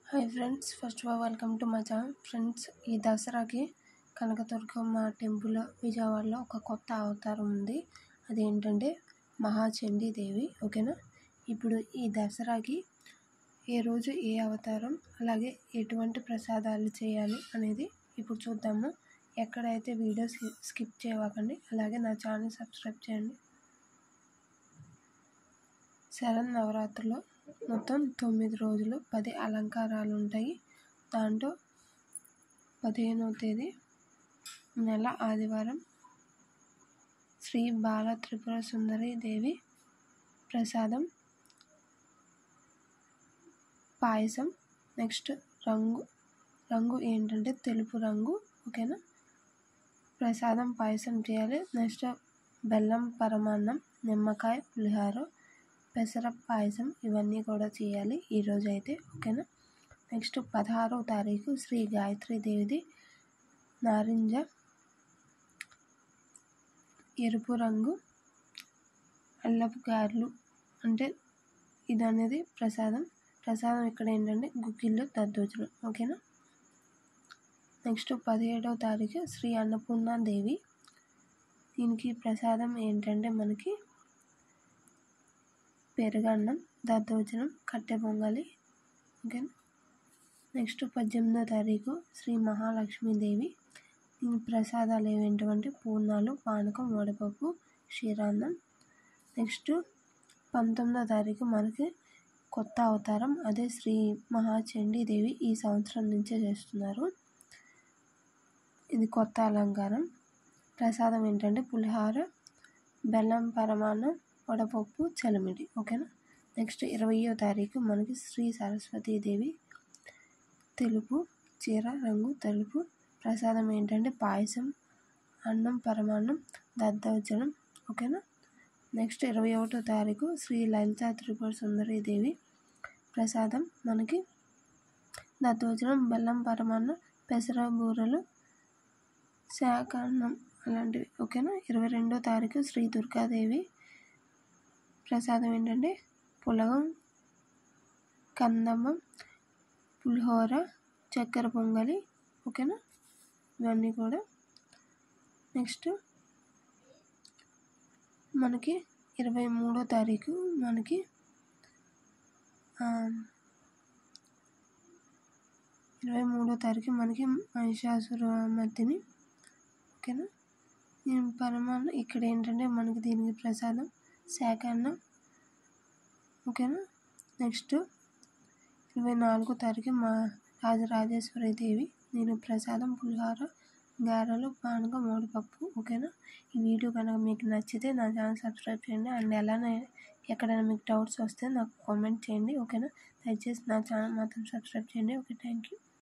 hi friends first of all welcome to my channel friends ఈ దసరాకి Kanakadurgamma temple విజయవాడలో ఒక కొత్త అవతారం ఉంది అదేంటంటే మహాచండీ దేవి ఓకేనా ఇప్పుడు ఈ దసరాకి ఏ రోజు ఏ అవతారం అలాగే ఎటువంటి ప్రసాదాలు చేయాలి అనేది ఇప్పుడు చూద్దాము ఎక్కడైతే వీడియో స్కిప్ చేయకండి అలాగే నా ఛానల్ సబ్స్క్రైబ్ చేయండి శరణ్ నవరాత్రిలో మొత్తం తొమ్మిది రోజులు పది అలంకారాలు ఉంటాయి దాంట్లో పదిహేనవ తేదీ నెల ఆదివారం శ్రీ బాల త్రిపుర సుందరి దేవి ప్రసాదం పాయసం నెక్స్ట్ రంగు రంగు ఏంటంటే తెలుపు రంగు ఓకేనా ప్రసాదం పాయసం చేయాలి నెక్స్ట్ బెల్లం పరమాన్నం నిమ్మకాయ పులిహార పెసర పాయసం ఇవన్నీ కూడా చేయాలి ఈరోజు అయితే ఓకేనా నెక్స్ట్ పదహారో తారీఖు శ్రీ గాయత్రి దేవిది నారింజ ఎరుపు రంగు అల్లపు గారెలు అంటే ఇది అనేది ప్రసాదం ప్రసాదం ఇక్కడ ఏంటంటే గుగ్గిళ్ళు దద్దోజులు ఓకేనా నెక్స్ట్ పదిహేడవ తారీఖు శ్రీ అన్నపూర్ణ దేవి దీనికి ప్రసాదం ఏంటంటే మనకి పెరుగన్నం దద్దోజనం కట్టె పొంగలి ఓకేనా నెక్స్ట్ పద్దెనిమిదో తారీఖు శ్రీ మహాలక్ష్మీదేవి దీని ప్రసాదాలు ఏవేంటంటే పూర్ణాలు పానకం వడపప్పు క్షీరాన్నం నెక్స్ట్ పంతొమ్మిదో తారీఖు మనకి కొత్త అవతారం అదే శ్రీ మహాచండీ దేవి ఈ సంవత్సరం నుంచే చేస్తున్నారు ఇది కొత్త అలంకారం ప్రసాదం ఏంటంటే పులిహార బెల్లం పరమాన్నం వడపప్పు చలిమిడి ఓకేనా నెక్స్ట్ ఇరవయో తారీఖు మనకి శ్రీ సరస్వతీదేవి తెలుపు చీర రంగు తెలుపు ప్రసాదం ఏంటంటే పాయసం అన్నం పరమాన్నం దద్దోజనం ఓకేనా నెక్స్ట్ ఇరవై ఒకటో తారీఖు శ్రీ లలిత త్రిపుర సుందరి దేవి ప్రసాదం మనకి దద్దోజనం బెల్లం పరమాన్నం పెసర బూరలు శాకాన్నం అలాంటివి ఓకేనా ఇరవై రెండో తారీఖు శ్రీ దుర్గాదేవి ప్రసాదం ఏంటంటే పులగం కందమ్మం పులిహోర చక్కెర పొంగలి ఓకేనా ఇవన్నీ కూడా నెక్స్ట్ మనకి ఇరవై మూడో తారీఖు మనకి ఇరవై మూడో తారీఖు మనకి మహిషాసురమర్దిని ఓకేనా పరమాన్నం ఇక్కడ ఏంటంటే మనకి దీనికి ప్రసాదం శాకాన్నం ఓకేనా నెక్స్ట్ ఇరవై నాలుగో తారీఖు మా రాజరాజేశ్వరి దేవి నేను ప్రసాదం పులిహోర గారెలు పానకం మోడిపప్పు ఓకేనా ఈ వీడియో కనుక మీకు నచ్చితే నా ఛానల్ సబ్స్క్రైబ్ చేయండి అండ్ ఎలానే ఎక్కడైనా మీకు డౌట్స్ వస్తే నాకు కామెంట్ చేయండి ఓకేనా దయచేసి నా ఛానల్ మాత్రం సబ్స్క్రైబ్ చేయండి ఓకే థ్యాంక్ యూ